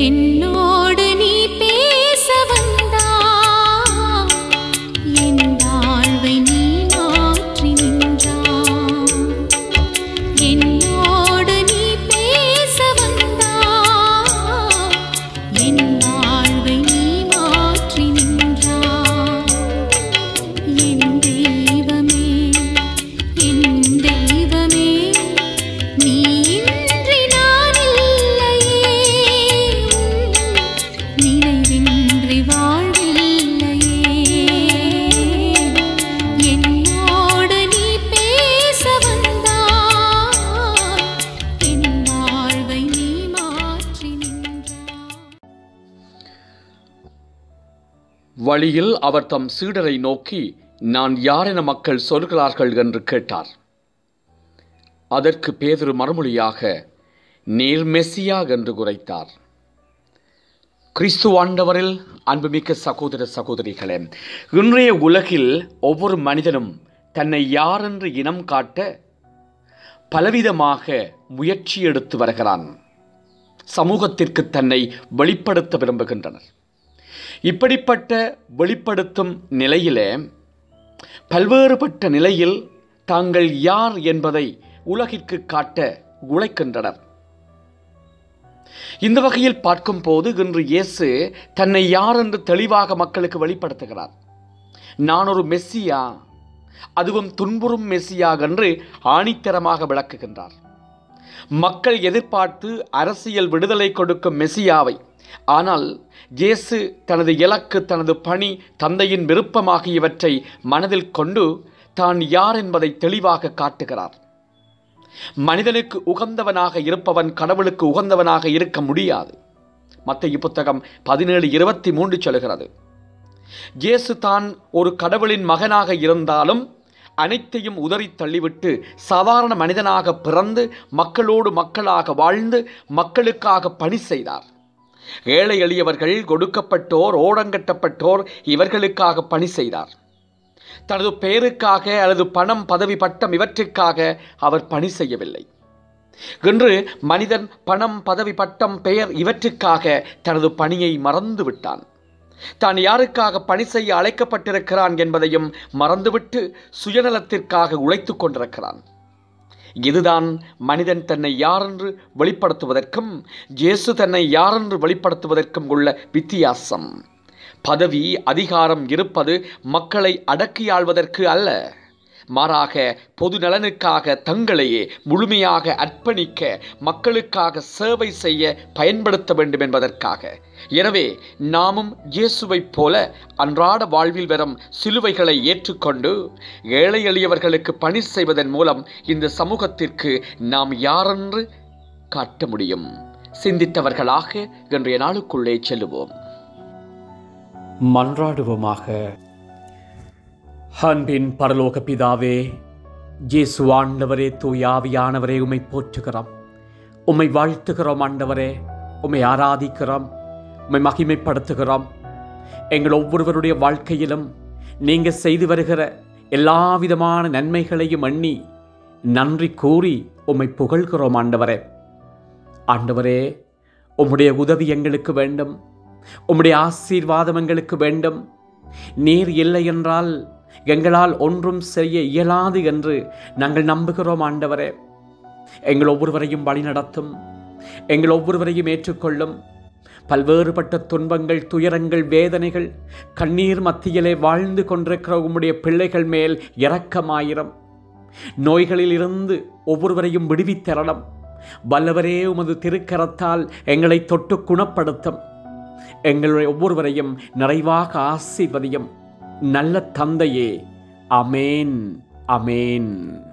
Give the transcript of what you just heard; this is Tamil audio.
என்னோடு நீ பேச வந்தா என் வாழ்வை நீ மாற்றி நின்றா என்னோடு நீ பேச வந்தா என் வாழ்வை நீ மாற்றி நின்றா என் தெய்வமே என் தெய்வமே நீ இன்றி நான் இல்லையே நினைவின்றி வாழ்வில்லையே என்னோடு நீ பேச வந்தா என் வாழ்வை நீ மாற்றி நின்றா வழியில் அவர் தம் சீடரை நோக்கி நான் யார் என மக்கள் சொல்கிறார்கள் என்று கேட்டார் அதற்கு பேதுரு மறுமொழியாக நீர் மெஸ்ஸியா என்று குரைத்தார் கிறிஸ்து ஆண்டவரில் அன்புமிக்க சகோதர சகோதரிகளே இன்றைய உலகில் ஒவ்வொரு மனிதனும் தன்னை யார் என்று இனம் காட்ட பலவிதமாக முயற்சி எடுத்து வருகிறான் சமூகத்திற்கு தன்னை வெளிப்படுத்த விரும்புகின்றனர் இப்படிப்பட்ட வெளிப்படுத்தும் நிலையிலே பல்வேறுபட்ட நிலையில் தாங்கள் யார் என்பதை உலகிற்கு காட்ட உழைக்கின்றனர் இந்த வகையில் பார்க்கும்போது இன்று இயேசு தன்னை யார் என்று தெளிவாக மக்களுக்கு வெளிப்படுத்துகிறார் நான் ஒரு மெஸ்ஸியா அதுவும் துன்புறும் மெஸ்ஸியா என்று ஆணித்தரமாக விளக்குகின்றார் மக்கள் எதிர்பார்த்து அரசியல் விடுதலை கொடுக்கும் மெசியாவை ஆனால் இயேசு தனது இலக்கு தனது பணி தந்தையின் விருப்பம் ஆகியவற்றை மனதில் கொண்டு தான் யார் என்பதை தெளிவாக காட்டுகிறார் மனிதனுக்கு உகந்தவனாக இருப்பவன் கடவுளுக்கு உகந்தவனாக இருக்க முடியாது மத்திய புத்தகம் பதினேழு இருபத்தி மூன்று சொல்கிறது இயேசு தான் ஒரு கடவுளின் மகனாக இருந்தாலும் அனைத்தையும் உதறி தள்ளிவிட்டு சாதாரண மனிதனாக பிறந்து மக்களோடு மக்களாக வாழ்ந்து மக்களுக்காக பணி செய்தார் ஏழை எளியவர்கள் கொடுக்கப்பட்டோர் ஓடங்கட்டப்பட்டோர் இவர்களுக்காக பணி செய்தார் தனது பெயருக்காக அல்லது பணம் பதவி பட்டம் இவற்றுக்காக அவர் பணி செய்யவில்லை இன்று மனிதன் பணம் பதவி பட்டம் பெயர் இவற்றுக்காக தனது பணியை மறந்து விட்டான் தான் யாருக்காக பணி செய்ய அழைக்கப்பட்டிருக்கிறான் என்பதையும் மறந்துவிட்டு சுயநலத்திற்காக உழைத்துக் கொண்டிருக்கிறான் இதுதான் மனிதன் தன்னை யாரென்று வெளிப்படுத்துவதற்கும் இயேசு தன்னை யாரென்று வெளிப்படுத்துவதற்கும் உள்ள வித்தியாசம் பதவி அதிகாரம் இருப்பது மக்களை அடக்கியாள்வதற்கு அல்ல மாறாக பொது நலனுக்காக தங்களையே முழுமையாக அர்ப்பணிக்க மக்களுக்காக சேவை செய்ய பயன்படுத்த வேண்டும் என்பதற்காக எனவே நாமும் இயேசுவைப் போல அன்றாட வாழ்வில் வரும் சிலுவைகளை ஏற்றுக்கொண்டு ஏழை எளியவர்களுக்கு பணி செய்வதன் மூலம் இந்த சமூகத்திற்கு நாம் யாரென்று காட்ட முடியும் சிந்தித்தவர்களாக இன்றைய நாளுக்குள்ளே செல்லுவோம் மன்றாடுவோமாக அன்பின் பரலோக பிதாவே இயேசு ஆண்டவரே தூயாவியானவரே உம்மை போற்றுகிறோம் உம்மை வாழ்த்துகிறோம் ஆண்டவரே உம்மை ஆராதிக்கிறோம் உம்மை மகிமைப்படுத்துகிறோம் எங்கள் ஒவ்வொருவருடைய வாழ்க்கையிலும் நீங்கள் செய்து வருகிற எல்லா விதமான நன்மைகளையும் எண்ணி நன்றி கூறி உம்மை புகழ்கிறோம் ஆண்டவரே ஆண்டவரே உம்முடைய உதவி எங்களுக்கு வேண்டும் உம்முடைய ஆசீர்வாதம் எங்களுக்கு வேண்டும் நீர் இல்லை என்றால் எங்களால் ஒன்றும் செய்ய இயலாது என்று நாங்கள் நம்புகிறோம் ஆண்டவரே எங்கள் ஒவ்வொருவரையும் வழிநடத்தும் எங்கள் ஒவ்வொருவரையும் ஏற்றுக்கொள்ளும் பல்வேறுபட்ட துன்பங்கள் துயரங்கள் வேதனைகள் கண்ணீர் மத்தியிலே வாழ்ந்து கொண்டிருக்கிற உம்முடைய பிள்ளைகள் மேல் இரக்கமாயிரம் நோய்களில் இருந்து ஒவ்வொருவரையும் விடுவித்தரணும் வல்லவரே உமது திருக்கரத்தால் எங்களை தொட்டு குணப்படுத்தும் எங்களுடைய ஒவ்வொருவரையும் நிறைவாக ஆசீர்வதியும் நல்ல தந்தையே அமேன் அமேன்